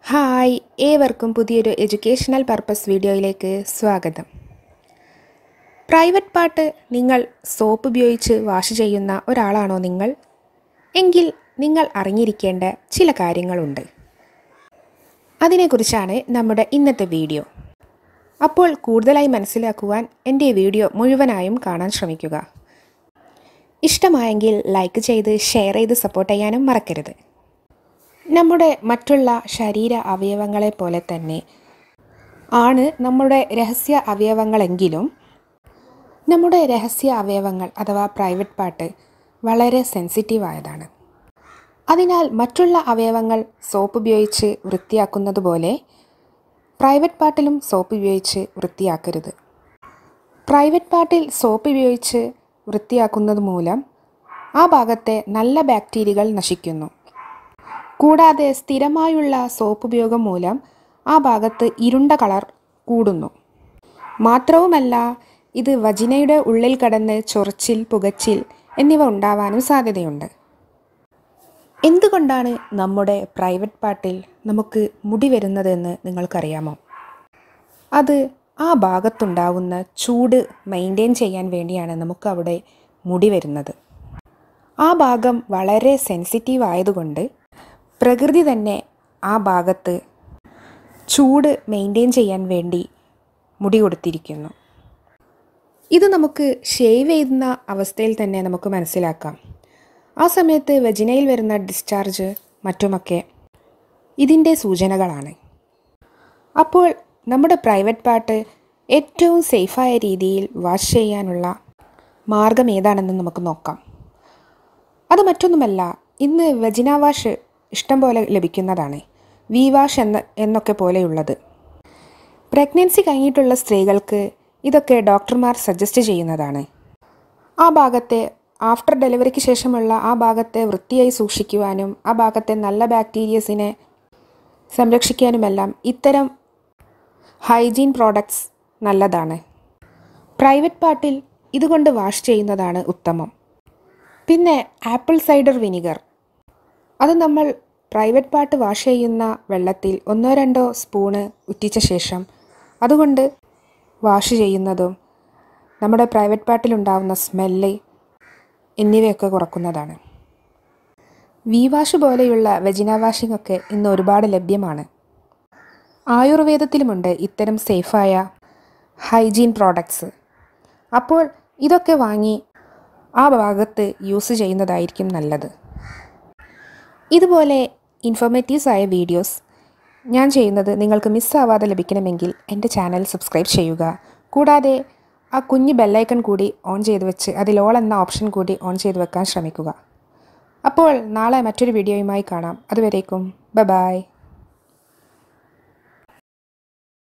hi ഏവർക്കും പുതിയൊരു educational purpose വീഡിയോയിലേക്ക് സ്വാഗതം പ്രൈവറ്റ് പാർട്ട് നിങ്ങൾ സോപ്പ് ഉപയോഗിച്ച് വാഷ് ചെയ്യുന്ന ഒരാളാണോ നിങ്ങൾ എങ്കിൽ നിങ്ങൾ അറിഞ്ഞിരിക്കേണ്ട ചില കാര്യങ്ങളുണ്ട് അതിനെക്കുറിച്ചാണ് നമ്മുടെ ഇന്നത്തെ വീഡിയോ അപ്പോൾ കൂടുതലായി മനസ്സിലാക്കുവാൻ എൻ്റെ ഈ വീഡിയോ മുഴുവനായും കാണാൻ ശ്രമിക്കുക ഇഷ്ടമായെങ്കിൽ ലൈക്ക് ചെയ്ത് ഷെയർ ചെയ്ത് സപ്പോർട്ട് ചെയ്യാനും മറക്കരുത് നമ്മുടെ മറ്റുള്ള ശരീര അവയവങ്ങളെ പോലെ തന്നെ ആണ് നമ്മുടെ രഹസ്യ അവയവങ്ങളെങ്കിലും നമ്മുടെ രഹസ്യ അവയവങ്ങൾ അഥവാ പ്രൈവറ്റ് പാർട്ട് വളരെ സെൻസിറ്റീവ് ആയതാണ് അതിനാൽ മറ്റുള്ള അവയവങ്ങൾ സോപ്പ് ഉപയോഗിച്ച് വൃത്തിയാക്കുന്നത് പോലെ പ്രൈവറ്റ് പാർട്ടിലും സോപ്പ് ഉപയോഗിച്ച് വൃത്തിയാക്കരുത് പ്രൈവറ്റ് പാർട്ടിൽ സോപ്പ് ഉപയോഗിച്ച് വൃത്തിയാക്കുന്നത് മൂലം ആ ഭാഗത്തെ നല്ല ബാക്ടീരിയകൾ നശിക്കുന്നു കൂടാതെ സ്ഥിരമായുള്ള സോപ്പ് ഉപയോഗം മൂലം ആ ഭാഗത്ത് ഇരുണ്ട കളർ കൂടുന്നു മാത്രവുമല്ല ഇത് വജിനയുടെ ഉള്ളിൽ കടന്ന് ചൊറിച്ചിൽ പുകച്ചിൽ എന്നിവ ഉണ്ടാവാനും സാധ്യതയുണ്ട് എന്തുകൊണ്ടാണ് നമ്മുടെ പ്രൈവറ്റ് പാർട്ടിൽ നമുക്ക് മുടി വരുന്നതെന്ന് നിങ്ങൾക്കറിയാമോ അത് ആ ഭാഗത്തുണ്ടാവുന്ന ചൂട് മെയിൻറ്റെയിൻ ചെയ്യാൻ വേണ്ടിയാണ് നമുക്ക് അവിടെ മുടി വരുന്നത് ആ ഭാഗം വളരെ സെൻസിറ്റീവ് ആയതുകൊണ്ട് പ്രകൃതി തന്നെ ആ ഭാഗത്ത് ചൂട് മെയിൻറ്റെയിൻ ചെയ്യാൻ വേണ്ടി മുടി കൊടുത്തിരിക്കുന്നു ഇത് നമുക്ക് ഷേവ് ചെയ്യുന്ന അവസ്ഥയിൽ തന്നെ നമുക്ക് മനസ്സിലാക്കാം ആ സമയത്ത് വെജിനയിൽ വരുന്ന ഡിസ്ചാർജ് മറ്റുമൊക്കെ ഇതിൻ്റെ സൂചനകളാണ് അപ്പോൾ നമ്മുടെ പ്രൈവറ്റ് പാർട്ട് ഏറ്റവും സേഫായ രീതിയിൽ വാഷ് ചെയ്യാനുള്ള മാർഗം ഏതാണെന്ന് നമുക്ക് നോക്കാം അത് മറ്റൊന്നുമല്ല ഇന്ന് വെജിന വാഷ് ഇഷ്ടം പോലെ ലഭിക്കുന്നതാണ് വി വാഷ് എന്ന എന്നൊക്കെ പോലെയുള്ളത് പ്രഗ്നൻസി കഴിഞ്ഞിട്ടുള്ള സ്ത്രീകൾക്ക് ഇതൊക്കെ ഡോക്ടർമാർ സജസ്റ്റ് ചെയ്യുന്നതാണ് ആ ഭാഗത്തെ ആഫ്റ്റർ ഡെലിവറിക്ക് ശേഷമുള്ള ആ ഭാഗത്തെ വൃത്തിയായി സൂക്ഷിക്കുവാനും ആ ഭാഗത്തെ നല്ല ബാക്ടീരിയസിനെ സംരക്ഷിക്കാനുമെല്ലാം ഇത്തരം ഹൈജീൻ പ്രോഡക്ട്സ് നല്ലതാണ് പ്രൈവറ്റ് പാർട്ടിൽ ഇതുകൊണ്ട് വാഷ് ചെയ്യുന്നതാണ് ഉത്തമം പിന്നെ ആപ്പിൾ സൈഡർ വിനിഗർ അത് നമ്മൾ പ്രൈവറ്റ് പാർട്ട് വാഷ് ചെയ്യുന്ന വെള്ളത്തിൽ ഒന്നോ രണ്ടോ സ്പൂണ് ഉറ്റിച്ച ശേഷം അതുകൊണ്ട് വാഷ് ചെയ്യുന്നതും നമ്മുടെ പ്രൈവറ്റ് പാർട്ടിലുണ്ടാവുന്ന സ്മെല്ല് എന്നിവയൊക്കെ കുറക്കുന്നതാണ് വി വാഷ് പോലെയുള്ള വെജിന വാഷിംഗ് ഒക്കെ ഇന്ന് ഒരുപാട് ലഭ്യമാണ് ആയുർവേദത്തിലുമുണ്ട് ഇത്തരം സേഫായ ഹൈജീൻ പ്രോഡക്ട്സ് അപ്പോൾ ഇതൊക്കെ വാങ്ങി ആ ഭാഗത്ത് യൂസ് ചെയ്യുന്നതായിരിക്കും നല്ലത് ഇതുപോലെ ഇൻഫോർമേറ്റീവ്സ് ആയ വീഡിയോസ് ഞാൻ ചെയ്യുന്നത് നിങ്ങൾക്ക് മിസ്സാവാതെ ലഭിക്കണമെങ്കിൽ എൻ്റെ ചാനൽ സബ്സ്ക്രൈബ് ചെയ്യുക കൂടാതെ ആ കുഞ്ഞ് ബെല്ലൈക്കൺ കൂടി ഓൺ ചെയ്ത് വെച്ച് അതിൽ ഓൾ എന്ന ഓപ്ഷൻ കൂടി ഓൺ ചെയ്ത് വെക്കാൻ ശ്രമിക്കുക അപ്പോൾ നാളെ മറ്റൊരു വീഡിയോയുമായി കാണാം അതുവരേക്കും ബ ബായ്